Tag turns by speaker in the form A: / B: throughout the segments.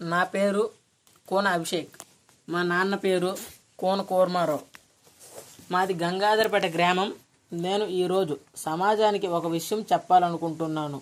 A: నా పేరు కోన అభిషేక్ మా నాన్న పేరు కోన కూర్మారావు మాది గంగాధరపేట గ్రామం నేను ఈరోజు సమాజానికి ఒక విషయం చెప్పాలనుకుంటున్నాను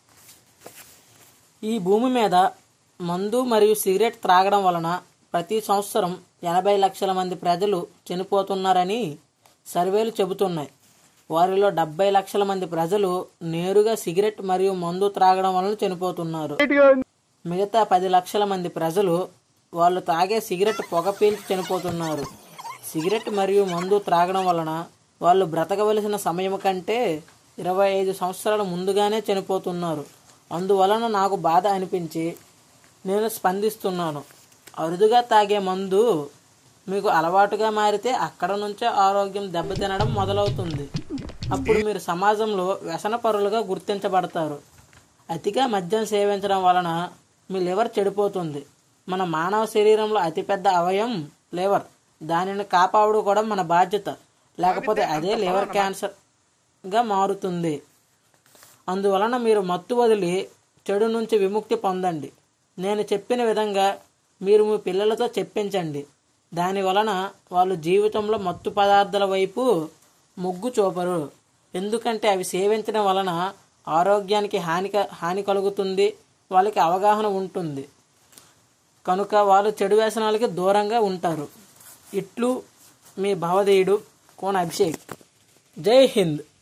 A: ఈ భూమి మీద మందు మరియు సిగరెట్ త్రాగడం వలన ప్రతి సంవత్సరం ఎనభై లక్షల మంది ప్రజలు చనిపోతున్నారని సర్వేలు చెబుతున్నాయి వారిలో డెబ్బై లక్షల మంది ప్రజలు నేరుగా సిగరెట్ మరియు మందు త్రాగడం వలన చనిపోతున్నారు మిగతా పది లక్షల మంది ప్రజలు వాళ్ళు తాగే సిగరెట్ పొగ పీల్చి చనిపోతున్నారు సిగరెట్ మరియు మందు త్రాగడం వలన వాళ్ళు బ్రతకవలసిన సమయం కంటే ఇరవై ఐదు సంవత్సరాల ముందుగానే చనిపోతున్నారు అందువలన నాకు బాధ అనిపించి నేను స్పందిస్తున్నాను అరుదుగా తాగే మందు మీకు అలవాటుగా మారితే అక్కడ నుంచే ఆరోగ్యం దెబ్బతినడం మొదలవుతుంది అప్పుడు మీరు సమాజంలో వ్యసనపరులుగా గుర్తించబడతారు అతిగా మద్యం సేవించడం వలన మీ లివర్ చెడిపోతుంది మన మానవ శరీరంలో అతిపెద్ద అవయం లివర్ దానిని కాపాడుకోవడం మన బాధ్యత లేకపోతే అదే లివర్ క్యాన్సర్గా మారుతుంది అందువలన మీరు మత్తు వదిలి చెడు నుంచి విముక్తి పొందండి నేను చెప్పిన విధంగా మీరు మీ పిల్లలతో చెప్పించండి దాని వలన వాళ్ళు జీవితంలో మత్తు పదార్థాల వైపు మొగ్గు చూపరు ఎందుకంటే అవి సేవించడం వలన ఆరోగ్యానికి హాని హాని కలుగుతుంది వాళ్ళకి అవగాహన ఉంటుంది కనుక వాళ్ళు చెడు వ్యసనాలకి దూరంగా ఉంటారు ఇట్లు మీ భవదేయుడు కోన అభిషేక్ జై హింద్